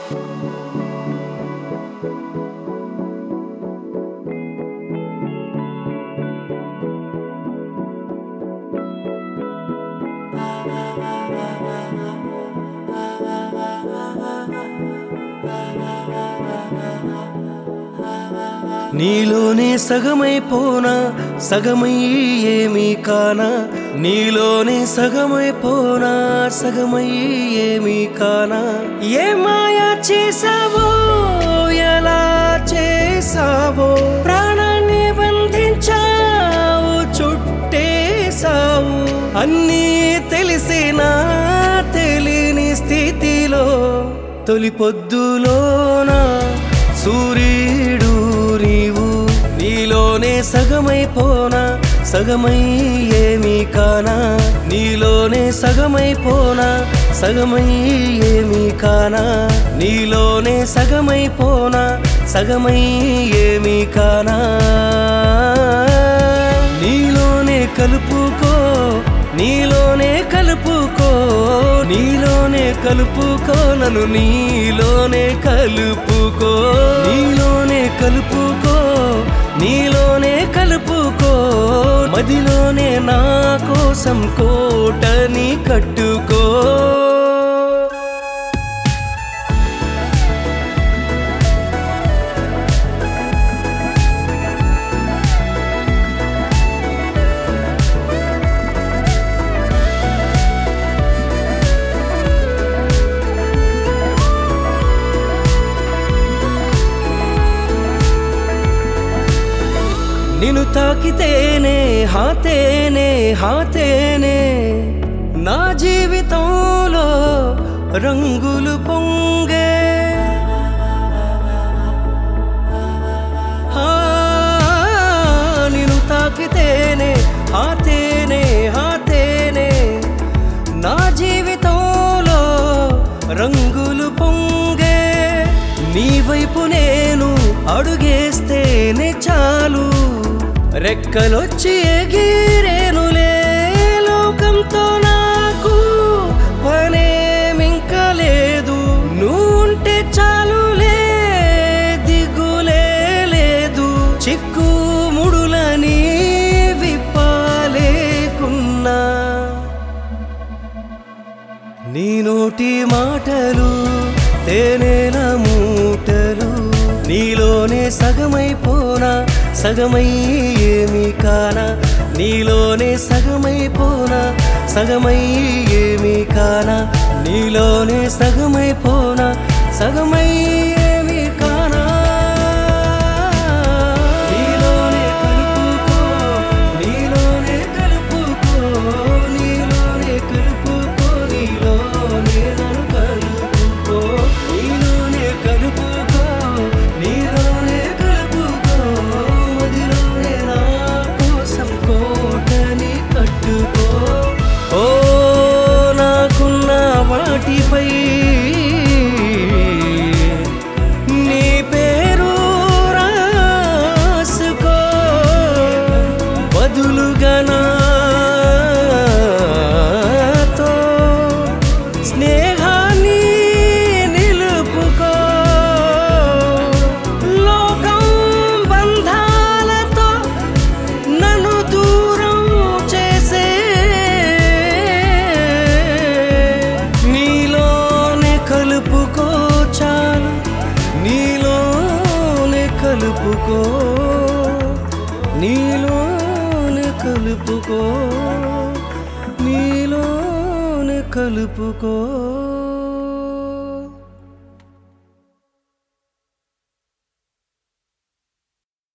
నీలోనే సగమైపోనా సగమై ఏమీ కానా నీలోనే సగమైపోనా సగమై ఏమీ కానా ఏ మాయా చేసావో ఎలా చేసావో ప్రాణాన్ని బంధించావు చుట్టేసావు అన్నీ తెలిసినా తెలియని స్థితిలో తొలి పొద్దులోన సూర్యుడు నీవు నీలోనే సగమైపోనా సగమై ఏమీ కానా నీలోనే సగమైపోనా సగమై ఏమీ కానా నీలోనే సగమైపోనా సగమై ఏమీ కానా నీలోనే కలుపుకో నీలోనే కలుపుకో నీలోనే కలుపుకో నన్ను నీలోనే కలుపుకో నీలోనే కలుపుకో నీలోనే కలుపుకో మదిలోనే నా కోసం కోటని కట్టుకో నిన్ను తాకితేనే హాతేనే హాతేనే నా జీవితంలో రంగులు పొంగే ఆ, నిన్ను తాకితేనే హాతేనే హాతేనే నా జీవితంలో రంగులు పొంగే నీ వైపు నేను అడుగేస్తేనే చాలు రెక్కలొచ్చి ఎగిరేనులే లోకంతో నాకు పనేమింక లేదు నువ్వుంటే చాలులే దిగులే లేదు చిక్కు ముడులని విప్పాలేకున్నా నీ నోటి మాటలు తేనెల మూటలు నీలోనే సగమైపోనా సగమై ఏమీ కానా నీలోనే సగమైపోనా సగమై ఏమీ కానా నీలోనే సగమైపోనా సగమై ఏమీ కానా నీలోనే కలుపుకో నీలోనే కలుపుకో నీలోనే కలుపుకో నీలోనే నన్ను కలుపుకో నీలోనే కలుపుకో నీలోనే కలుపుకో మదిలోనే నా కోసం కోటని కట్టుకో ఓ నాకున్న వాటిపై నీ పేరు రాసుకో బదులుగా నాతో స్నేహాన్ని నిలుపుకో లోకం బంధాలతో నన్ను దూరం చేసే నీలోనే కలుపుకో చాలు నీలోనే కలుపుకో నీలోనే కలుపుకో నీలోనే కలుపుకో